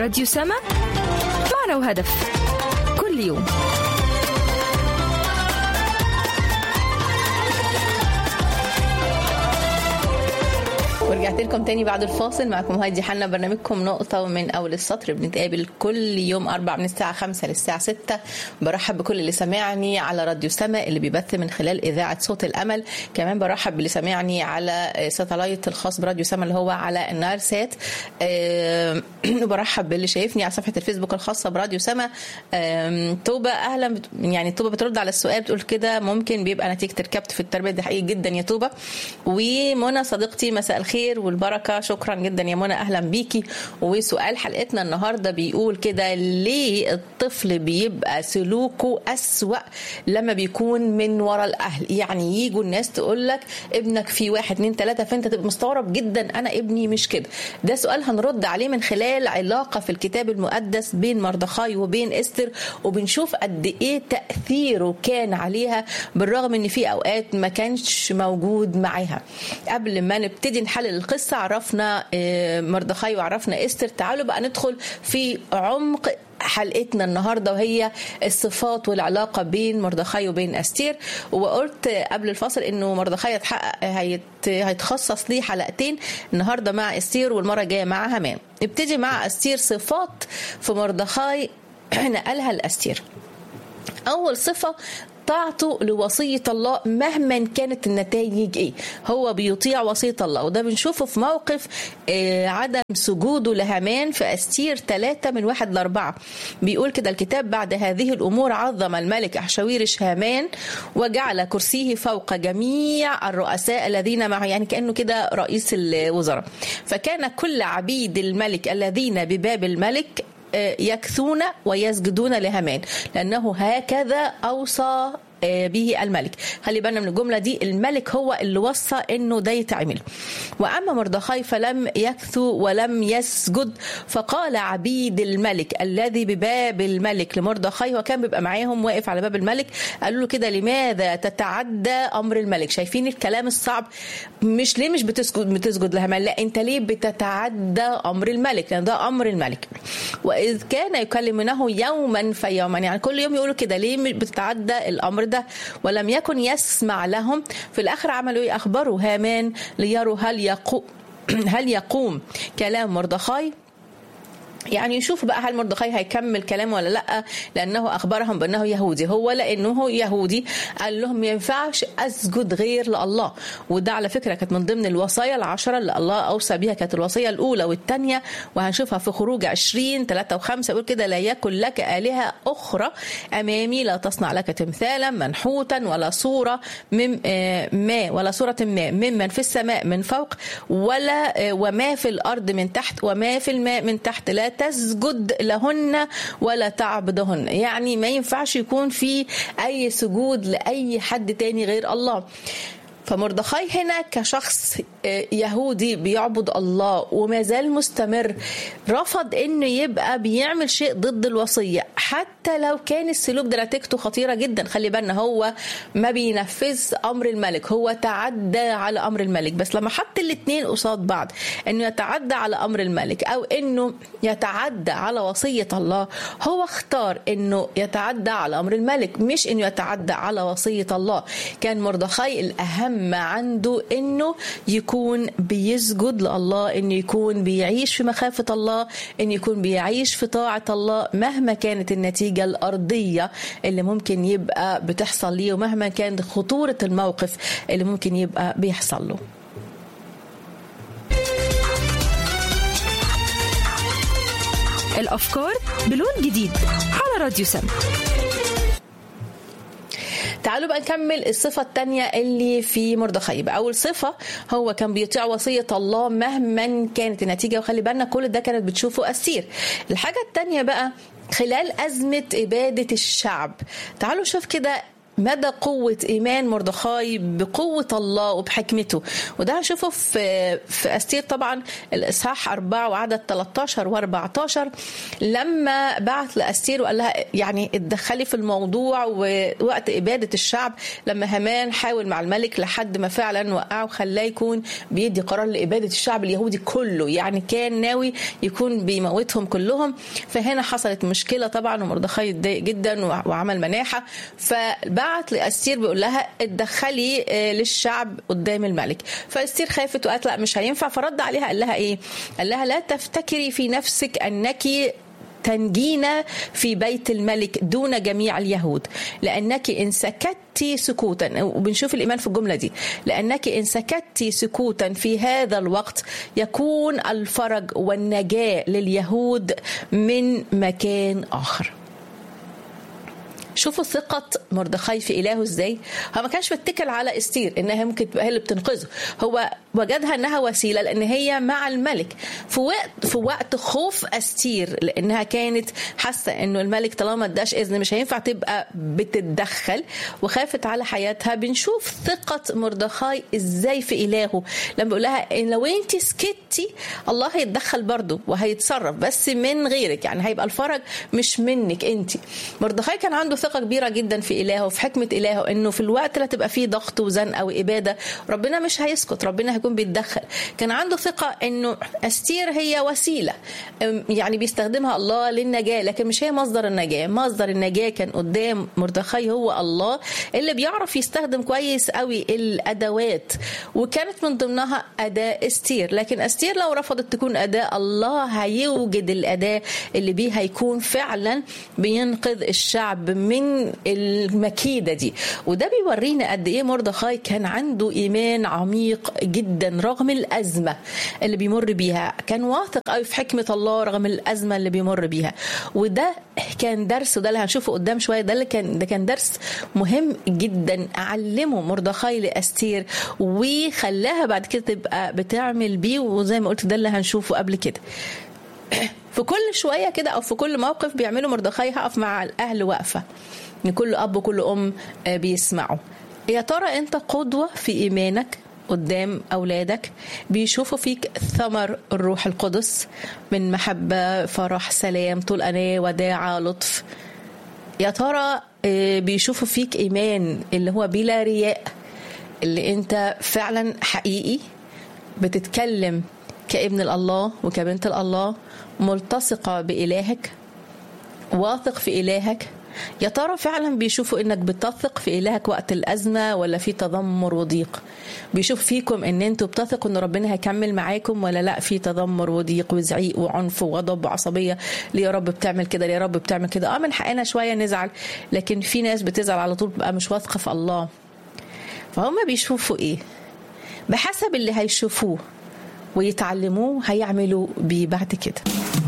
راديو سما معنا وهدف كل يوم ورجعت لكم تاني بعد الفاصل معكم هايدي حنا برنامجكم نقطة من أول السطر بنتقابل كل يوم أربع من الساعة خمسة للساعة ستة برحب بكل اللي سامعني على راديو سما اللي بيبث من خلال إذاعة صوت الأمل كمان برحب باللي سامعني على ساتلايت الخاص براديو سما اللي هو على النار سات أه وبرحب باللي شايفني على صفحة الفيسبوك الخاصة براديو سما أه توبة أهلا بت... يعني توبة بترد على السؤال بتقول كده ممكن بيبقى نتيجة الكبت في التربية دي حقيقي جدا يا توبة ومنى صديقتي مساء الخير الخير والبركه شكرا جدا يا منى اهلا بيكي وسؤال حلقتنا النهارده بيقول كده ليه الطفل بيبقى سلوكه اسوا لما بيكون من ورا الاهل يعني يجوا الناس تقول لك ابنك في واحد اتنين تلاته فانت تبقى مستغرب جدا انا ابني مش كده ده سؤال هنرد عليه من خلال علاقه في الكتاب المقدس بين مردخاي وبين استر وبنشوف قد ايه تاثيره كان عليها بالرغم ان في اوقات ما كانش موجود معاها قبل ما نبتدي نحلل القصة عرفنا مردخاي وعرفنا استر تعالوا بقى ندخل في عمق حلقتنا النهارده وهي الصفات والعلاقه بين مردخاي وبين استير وقلت قبل الفاصل انه مردخاي هيتحقق هيت هيتخصص ليه حلقتين النهارده مع استير والمره الجايه مع هامان نبتدي مع استير صفات في مردخاي نقلها لاستير اول صفه طاعته لوصية الله مهما كانت النتائج ايه هو بيطيع وصية الله وده بنشوفه في موقف عدم سجوده لهامان في أستير ثلاثة من واحد لأربعة بيقول كده الكتاب بعد هذه الأمور عظم الملك أحشويرش هامان وجعل كرسيه فوق جميع الرؤساء الذين معه يعني كأنه كده رئيس الوزراء فكان كل عبيد الملك الذين بباب الملك يكثون ويسجدون لهامان لأنه هكذا أوصى به الملك خلي بالنا من الجملة دي الملك هو اللي وصى انه ده يتعمل واما مردخاي فلم يكثو ولم يسجد فقال عبيد الملك الذي بباب الملك لمردخاي وكان بيبقى معاهم واقف على باب الملك قالوا له كده لماذا تتعدى امر الملك شايفين الكلام الصعب مش ليه مش بتسجد بتسجد لهامان لا انت ليه بتتعدى امر الملك لان ده امر الملك واذ كان يكلمونه يوما فيوما يعني كل يوم يقولوا كده ليه بتتعدى الامر ده ولم يكن يسمع لهم في الاخر عملوا ايه اخبروا هامان ليروا هل يقوم هل يقوم كلام مردخاي يعني يشوفوا بقى هل مردخاي هيكمل كلامه ولا لا لانه اخبرهم بانه يهودي هو لانه يهودي قال لهم ما ينفعش اسجد غير لله وده على فكره كانت من ضمن الوصايا العشره اللي الله اوصى بها كانت الوصيه الاولى والثانيه وهنشوفها في خروج 20 3 و5 يقول كده لا يكن لك الهه اخرى امامي لا تصنع لك تمثالا منحوتا ولا صوره من ما ولا صوره ما ممن في السماء من فوق ولا وما في الارض من تحت وما في الماء من تحت لا تسجد لهن ولا تعبدهن يعني ما ينفعش يكون في اي سجود لاي حد تاني غير الله فمردخاي هنا كشخص يهودي بيعبد الله وما زال مستمر رفض انه يبقى بيعمل شيء ضد الوصيه حتى لو كان السلوك ده نتيجته خطيره جدا خلي بالنا هو ما بينفذ امر الملك هو تعدى على امر الملك بس لما حط الاثنين قصاد بعض انه يتعدى على امر الملك او انه يتعدى على وصيه الله هو اختار انه يتعدى على امر الملك مش انه يتعدى على وصيه الله كان مردخاي الاهم ما عنده انه يكون بيسجد لله انه يكون بيعيش في مخافه الله انه يكون بيعيش في طاعه الله مهما كانت النتيجه الارضيه اللي ممكن يبقى بتحصل ليه ومهما كانت خطوره الموقف اللي ممكن يبقى بيحصل له الأفكار بلون جديد على راديو سم تعالوا بقى نكمل الصفة الثانية اللي في مردخاي يبقى أول صفة هو كان بيطيع وصية الله مهما كانت النتيجة وخلي بالنا كل ده كانت بتشوفه أسير الحاجة الثانية بقى خلال أزمة إبادة الشعب تعالوا نشوف كده مدى قوة إيمان مردخاي بقوة الله وبحكمته وده هنشوفه في في أستير طبعا الإصحاح 4 وعدد 13 و14 لما بعت لأستير وقال لها يعني اتدخلي في الموضوع ووقت إبادة الشعب لما هامان حاول مع الملك لحد ما فعلا وقعه وخلاه يكون بيدي قرار لإبادة الشعب اليهودي كله يعني كان ناوي يكون بيموتهم كلهم فهنا حصلت مشكلة طبعا ومردخاي اتضايق جدا وعمل مناحة فبعت لأستير بيقول لها اتدخلي للشعب قدام الملك فأستير خافت وقالت لا مش هينفع فرد عليها قال لها ايه قال لها لا تفتكري في نفسك أنك تنجينا في بيت الملك دون جميع اليهود لأنك إن سكت سكوتا وبنشوف الإيمان في الجملة دي لأنك إن سكت سكوتا في هذا الوقت يكون الفرج والنجاة لليهود من مكان آخر شوفوا ثقة مردخاي في إلهه إزاي هو ما كانش متكل على استير إنها ممكن تبقى هي اللي بتنقذه هو وجدها إنها وسيلة لأن هي مع الملك في وقت في وقت خوف أستير لأنها كانت حاسة إنه الملك طالما ما اداش إذن مش هينفع تبقى بتتدخل وخافت على حياتها بنشوف ثقة مردخاي إزاي في إلهه لما بيقول لها إن لو أنت سكتي الله هيتدخل برضه وهيتصرف بس من غيرك يعني هيبقى الفرج مش منك أنت مردخاي كان عنده ثقة كبيرة جدا في إلهه وفي حكمة إلهه إنه في الوقت اللي تبقى فيه ضغط وزنقة وإبادة ربنا مش هيسكت ربنا هيكون بيتدخل كان عنده ثقة إنه أستير هي وسيلة يعني بيستخدمها الله للنجاة لكن مش هي مصدر النجاة مصدر النجاة كان قدام مردخاي هو الله اللي بيعرف يستخدم كويس قوي الأدوات وكانت من ضمنها أداة أستير لكن أستير لو رفضت تكون أداة الله هيوجد الأداة اللي بيها يكون فعلا بينقذ الشعب من المكيدة دي وده بيورينا قد ايه مردخاي كان عنده ايمان عميق جدا رغم الازمة اللي بيمر بيها كان واثق قوي في حكمة الله رغم الازمة اللي بيمر بيها وده كان درس وده اللي هنشوفه قدام شوية ده اللي كان ده كان درس مهم جدا علمه مردخاي لاستير وخلاها بعد كده تبقى بتعمل بيه وزي ما قلت ده اللي هنشوفه قبل كده في كل شوية كده أو في كل موقف بيعملوا مردخاي هقف مع الأهل واقفة إن كل أب وكل أم بيسمعوا يا ترى أنت قدوة في إيمانك قدام أولادك بيشوفوا فيك ثمر الروح القدس من محبة فرح سلام طول أناة وداعة لطف يا ترى بيشوفوا فيك إيمان اللي هو بلا رياء اللي أنت فعلا حقيقي بتتكلم كابن الله وكبنت الله ملتصقة بإلهك واثق في إلهك يا ترى فعلا بيشوفوا انك بتثق في الهك وقت الازمه ولا في تذمر وضيق بيشوف فيكم ان انتوا بتثقوا ان ربنا هيكمل معاكم ولا لا في تذمر وضيق وزعيق وعنف وغضب وعصبيه ليه يا رب بتعمل كده ليه يا رب بتعمل كده اه من حقنا شويه نزعل لكن في ناس بتزعل على طول بقى مش واثقه في الله فهم بيشوفوا ايه بحسب اللي هيشوفوه ويتعلموه هيعملوا بيه بعد كده